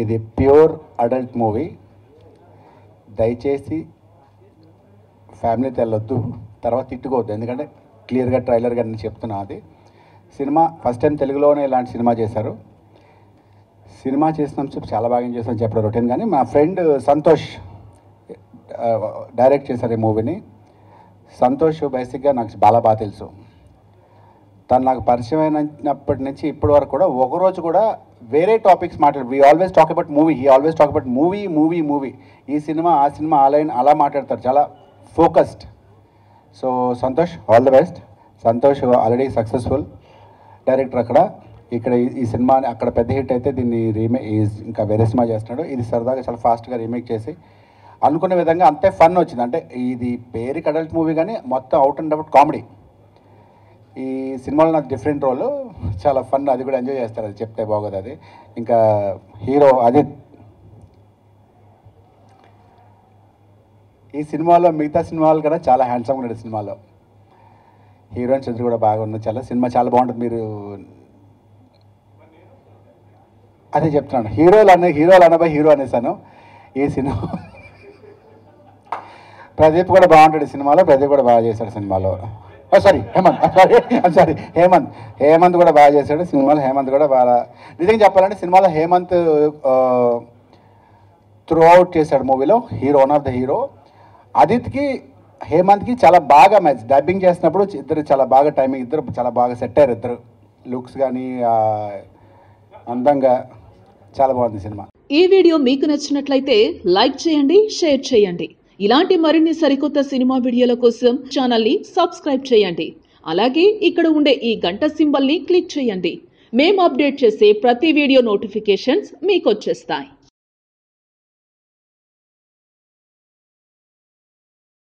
ఇది pure adult movie దయచేసి ఫ్యామిలీతో వెళ్ళొద్దు తర్వాత తిట్టుకోవద్దు ఎందుకంటే క్లియర్గా ట్రైలర్గా నేను చెప్తున్నా అది సినిమా ఫస్ట్ టైం తెలుగులోనే ఇలాంటి సినిమా చేశారు సినిమా చేసినప్పుడు చాలా బాగా చేస్తాను చెప్పడం రొటీన్ కానీ మా ఫ్రెండ్ సంతోష్ ఆ, డైరెక్ట్ చేశారు ఈ మూవీని సంతోష్ బేసిక్గా నాకు చాలా బాగా తెలుసు తను నాకు పరిచయం అయినప్పటి నుంచి ఇప్పటి వరకు కూడా ఒక రోజు కూడా వేరే టాపిక్స్ మాట్లాడు we always talk about movie he always talk about movie movie movie ఈ సినిమా ఆ సినిమా ఆ లైన్ అలా మాట్లాడతారు చాలా focused so Santosh all the best Santosh already successful director అక్కడ ఇక్కడ ఈ- ఈ సినిమా అక్కడ పెద్ద హిట్ అయితే దీన్ని రీమేక్ ఇంకా వేరే సినిమా చేస్తున్నాడు ఇది సరదాగా చాలా ఫాస్ట్గా రీమేక్ చేసి అనుకున్న విధంగా అంతే ఫన్ వచ్చింది అంటే ఇది పేరుకి అడల్ట్ మూవీ కానీ మొత్తం అవుట్ అండ్ అవుట్ కామెడీ ఈ సినిమాలో నాకు డిఫరెంట్ రోల్ చాలా ఫన్ అది కూడా ఎంజాయ్ చేస్తారు అది చెప్తే బాగోదు అది ఇంకా హీరో అజిత్ ఈ సినిమాలో మిగతా సినిమాల కన్నా చాలా హ్యాండ్సమ్గా ఉన్నాడు సినిమాలో హీరోయిన్స్ ఇద్దరు కూడా బాగా ఉన్నారు చాలా సినిమా చాలా బాగుంటుంది మీరు అదే చెప్తున్నాను హీరోలు అనే హీరోలు అనబోయి హీరో అనేసాను ఈ సినిమా ప్రదీప్ కూడా బాగుంటాడు ఈ సినిమాలో ప్రదీప్ కూడా బాగా చేశాడు సినిమాలో sorry Hemanth sorry sorry Hemanth Hemanth కూడా బాగా చేశాడు సినిమాలో హేమంత్ కూడా బాగా నిజంగా చెప్పాలంటే సినిమాలో హేమంత్ త్రూ అవుట్ చేశాడు మూవీలో hero one of the hero అదిత్కి హేమంత్కి చాలా బాగా మ్యాచ్ డబ్బింగ్ చేసినప్పుడు ఇద్దరు చాలా బాగా టైమింగ్ ఇద్దరు చాలా బాగా సెట్ అయ్యారు ఇద్దరు లుక్స్ కానీ అందంగా చాలా బాగుంది సినిమా ఈ వీడియో మీకు నచ్చినట్లయితే లైక్ చేయండి షేర్ చేయండి ఇలాంటి మరిన్ని సరికొత్త సినిమా వీడియోల కోసం ఛానల్ని సబ్స్క్రైబ్ చేయండి అలాగే ఇక్కడ ఉండే ఈ గంట సింబల్ని క్లిక్ చేయండి మేము అప్డేట్ చేసే ప్రతి వీడియో నోటిఫికేషన్స్ మీకు వచ్చేస్తాయి